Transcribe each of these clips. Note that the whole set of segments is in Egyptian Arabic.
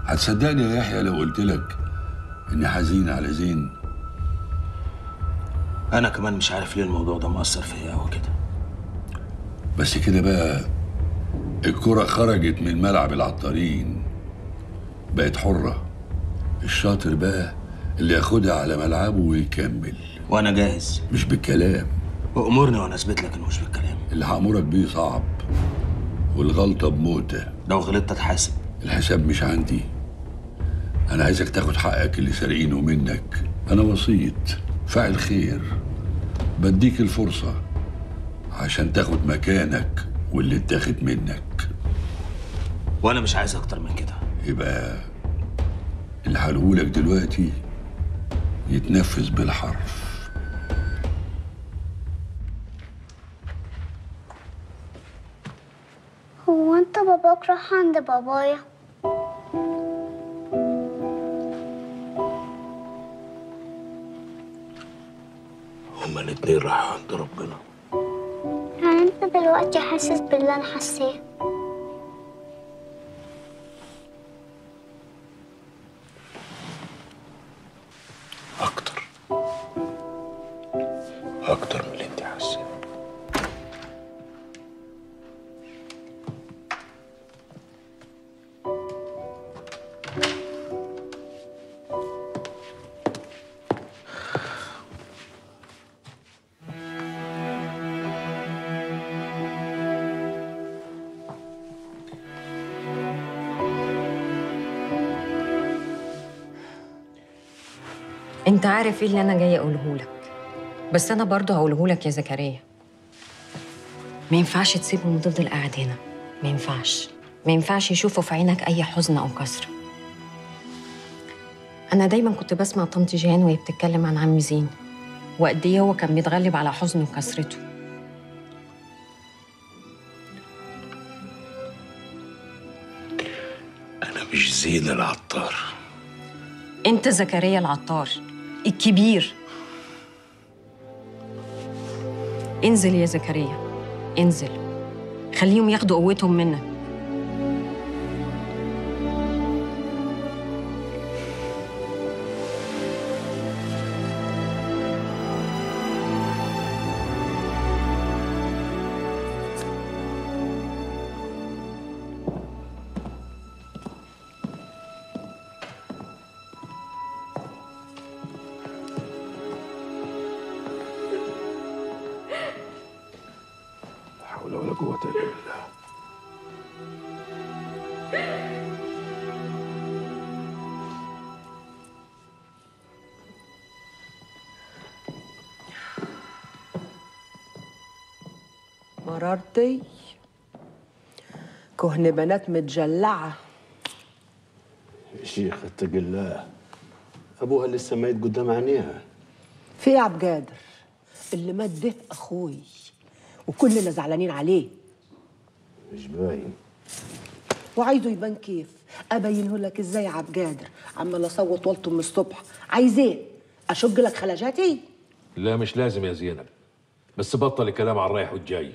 هتصدقني يا يحيى لو قلت لك اني حزين على زين انا كمان مش عارف ليه الموضوع ده مأثر فيا قوي كده بس كده بقى الكرة خرجت من ملعب العطارين بقت حرة الشاطر بقى اللي ياخدها على ملعبه ويكمل وانا جاهز مش بالكلام وامرني وانا اثبت لك انه مش بالكلام اللي هأمرك بيه صعب والغلطة بموتة لو غلطت اتحاسب الحساب مش عندي أنا عايزك تاخد حقك اللي سارقينه منك أنا وسيط فاعل خير بديك الفرصة عشان تاخد مكانك واللي اتاخد منك وانا مش عايز اكتر من كده يبقى اللي هقولهولك دلوقتي يتنفذ بالحرف هو انت باباك راح عند بابايا هما الاتنين راحوا عند ربنا يعني انت دلوقتي حاسس باللي انا حاساه اكتر اكتر من اللي انت حاساه انت عارف ايه اللي انا جايه اقوله لك بس انا برضه هقوله لك يا زكريا ما ينفعش تسيبهم وتفضل قاعد هنا ما ينفعش ما ينفعش يشوفوا في عينك اي حزن او كسره انا دايما كنت بسمع طنط جيهان وهي بتتكلم عن عم زين وقد ايه هو كان بيتغلب على حزنه وكسرته انا مش زين العطار انت زكريا العطار الكبير انزل يا زكريا انزل خليهم ياخدوا قوتهم منك لا حول ولا قوة الا بالله مرارتي كهن بنات متجلعة يا شيخ اتق الله ابوها لسه ميت قدام عينيها في يا عبد قادر اللي مات ده أخوي وكلنا زعلانين عليه مش باين وعايزه يبان كيف أبينه لك إزاي يا عبد قادر عمال أصوت والطم من الصبح عايز إيه؟ أشج لك خلاجاتي؟ لا مش لازم يا زينب بس بطل الكلام على الرايح والجاي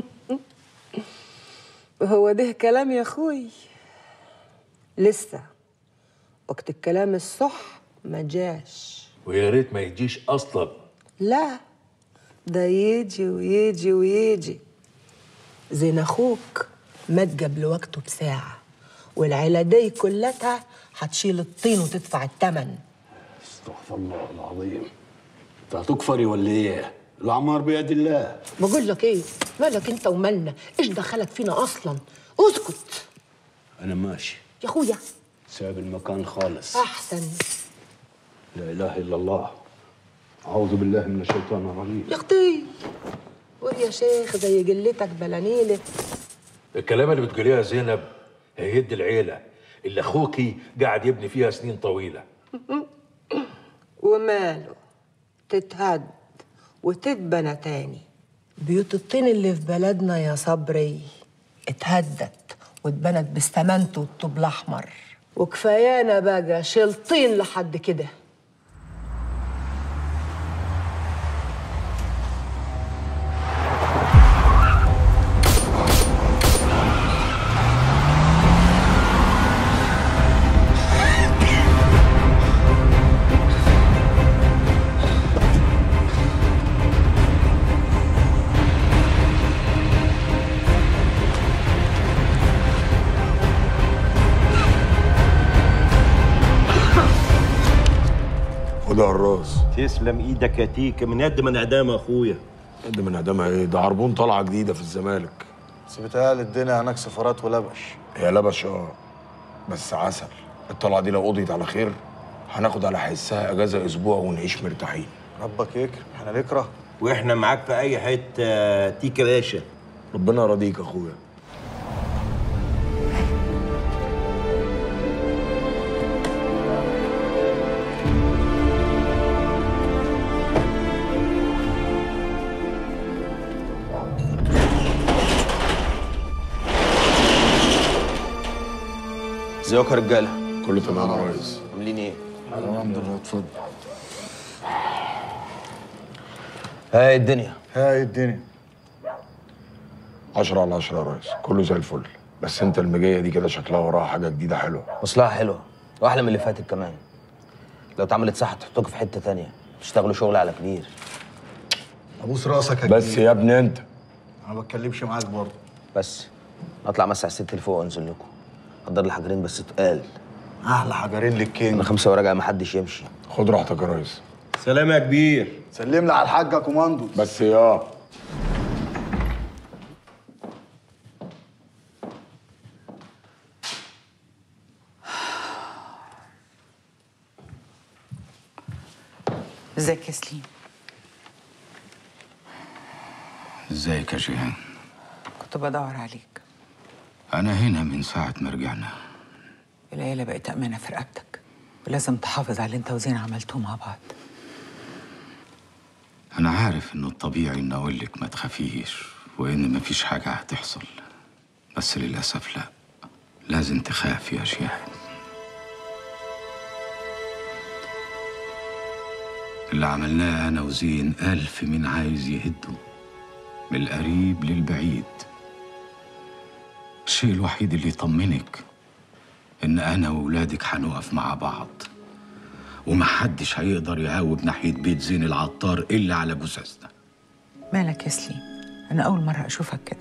هو ده كلام يا أخوي لسه وقت الكلام الصح ما جاش ويا ريت ما يجيش اصلا لا ده يجي ويجي ويجي زين اخوك مات قبل وقته بساعة والعيلة دي كلها هتشيل الطين وتدفع الثمن استغفر الله العظيم انت هتكفري ولا ايه؟ العمار بيد الله بقول لك ايه مالك انت ومالنا ايش دخلك فينا اصلا اسكت انا ماشي يا اخويا ساب المكان خالص احسن لا اله الا الله اعوذ بالله من الشيطان الرجيم يا اختي قول يا شيخ زي جلتك بلانيلة الكلام اللي بتقوليه يا زينب هيهد العيله اللي اخوكي قاعد يبني فيها سنين طويله وماله تتهد وتتبنى تاني بيوت الطين اللي في بلدنا يا صبري اتهدت واتبنت بالسمنت والطوب الاحمر وكفايانا بقى شيل طين لحد كده خد يا الراس تسلم ايدك يا تيكا من قد ما انعدام اخويا قد من اعدامها ايه ده عربون طالعه جديده في الزمالك بس بيتهيألي الدنيا هناك سفارات ولبش هي لبش اه بس عسل الطلعه دي لو قضيت على خير هناخد على حسها اجازه اسبوع ونعيش مرتاحين ربك يكرم احنا نكره واحنا معاك في اي حته تيكا باشا ربنا يرضيك يا اخويا ازيكم يا رجاله كله تمام يا ريس عاملين ايه الحمد لله اتفضل هاي الدنيا هاي الدنيا 10 على 10 يا ريس كله زي الفل بس انت المجيه دي كده شكلها وراها حاجه جديده حلوه مصلحة حلوة وأحلى من اللي فاتت كمان لو اتعملت صح تحطوكوا في حتة تانية تشتغلوا شغل على كبير ابوس راسك يا بس كبير. يا ابني انت انا ما بتكلمش معاك برضه بس أطلع مسح الست اللي فوق وأنزل لكم حضر لي حجرين بس تقال احلى حجرين للكينج أنا خمسة وراجع ما حدش يمشي خد راحتك يا ريس سلام يا كبير سلم لي على الحاج يا كوماندو بس يا ازيك يا سليم ازيك يا جيهان كنت بدور عليك انا هنا من ساعه ما رجعنا العيلة بقت أمانة في رقبتك ولازم تحافظ على اللي انت وزين عملتوه مع بعض انا عارف انه الطبيعي ان اقول لك ما تخافيش وان مفيش حاجه هتحصل بس للاسف لا لازم تخافي يا جيهان اللي عملناه انا وزين الف من عايز يهده من القريب للبعيد الشيء الوحيد اللي يطمنك ان انا وولادك هنقف مع بعض ومحدش هيقدر يهاوب ناحية بيت زين العطار إلا على جثثنا مالك يا سليم أنا أول مرة أشوفك كده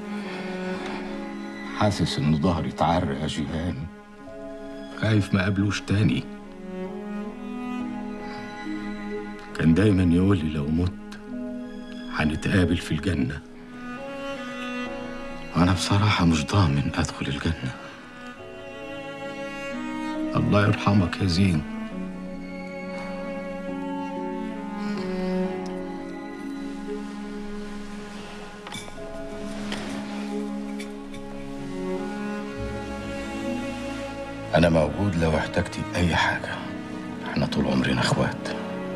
حاسس إن ظهري اتعرق يا جيهان خايف ما قابلوش تاني كان دايما يقول لي لو مت هنتقابل في الجنة وأنا بصراحة مش ضامن أدخل الجنة الله يرحمك يا زين أنا موجود لو احتجتي بأي حاجة احنا طول عمرنا اخوات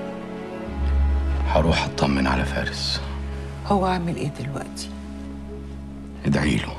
هروح اطمن على فارس هو عامل إيه دلوقتي؟ ادعي له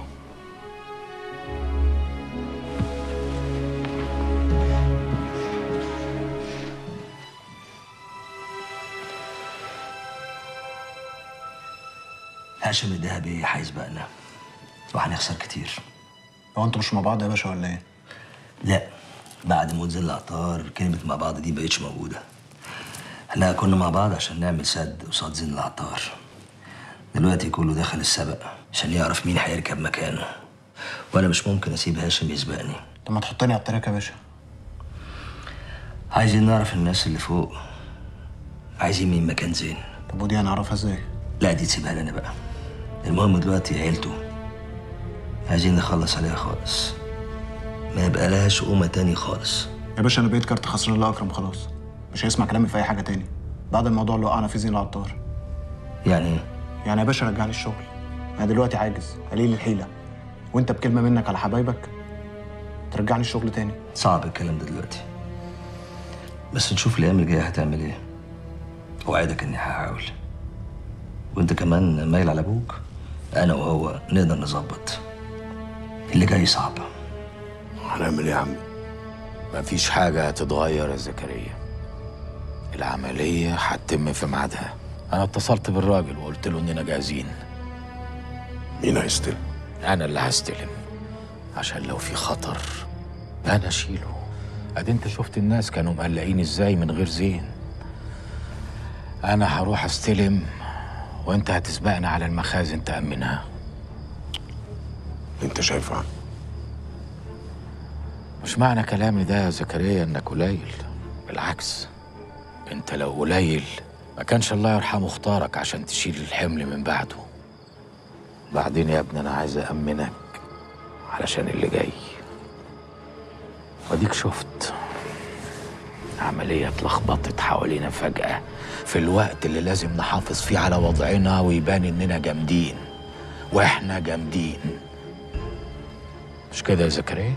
هاشم الذهبي هيسبقنا وهنخسر كتير هو انتوا مش مع بعض يا باشا ولا ايه؟ لا بعد موت زين العطار كلمة مع بعض دي مبقتش موجودة احنا كنا مع بعض عشان نعمل سد قصاد زين العطار دلوقتي كله دخل السبق عشان يعرف مين هيركب مكانه وانا مش ممكن اسيب هاشم يسبقني طب ما تحطني على التراك يا باشا عايزين نعرف الناس اللي فوق عايزين مين مكان زين طب ودي هنعرفها ازاي؟ لا دي تسيبها لنا بقى المهم دلوقتي عيلته عايزين نخلص عليها خالص ما يبقى لهاش قومة تاني خالص يا باشا انا بقيت كارت خسران لاكرم خلاص مش هيسمع كلامي في اي حاجه تاني بعد الموضوع اللي وقعنا فيه زين العطار يعني ايه؟ يعني يا باشا رجع لي الشغل انا دلوقتي عاجز قليل الحيله وانت بكلمه منك على حبايبك ترجع لي الشغل تاني صعب الكلام ده دلوقتي بس نشوف الايام الجايه هتعمل ايه اوعدك اني هحاول وانت كمان مايل على ابوك انا وهو نقدر نظبط اللي جاي صعب هنعمل ايه يا عم مفيش حاجة هتتغير يا زكريا العملية هتتم في ميعادها أنا اتصلت بالراجل وقلت له إننا جاهزين مين هيستلم أنا اللي هستلم عشان لو في خطر أنا أشيله أدي أنت شفت الناس كانوا مقلقين إزاي من غير زين أنا هروح أستلم وأنت هتسبقنا على المخازن تأمنها انت شايف عم مش معنى كلامي ده يا زكريا إنك قليل بالعكس انت لو قليل ما كانش الله يرحمه اختارك عشان تشيل الحمل من بعده بعدين يا ابني انا عايز أأمنك علشان اللي جاي وديك شفت عملية اتلخبطت حوالينا فجأة في الوقت اللي لازم نحافظ فيه على وضعنا ويبان إننا جامدين وإحنا جامدين مش كده يا زكريا؟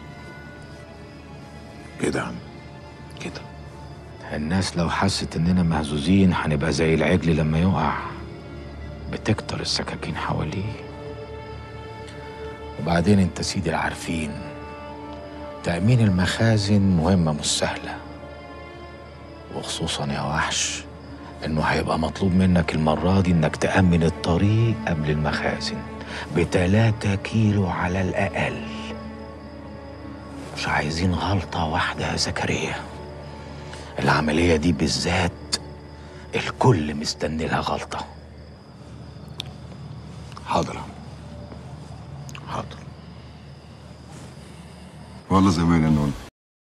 كده يا عم كده الناس لو حست إننا مهزوزين هنبقى زي العجل لما يقع بتكتر السكاكين حواليه وبعدين انت سيدي العارفين تأمين المخازن مهمة مش سهلة وخصوصا يا وحش انه هيبقى مطلوب منك المرة دي انك تأمن الطريق قبل المخازن بتلاتة كيلو على الأقل مش عايزين غلطة واحدة يا زكريا العملية دي بالذات الكل مستني لها غلطة حاضر يا عم حاضر والله زمان انا قلت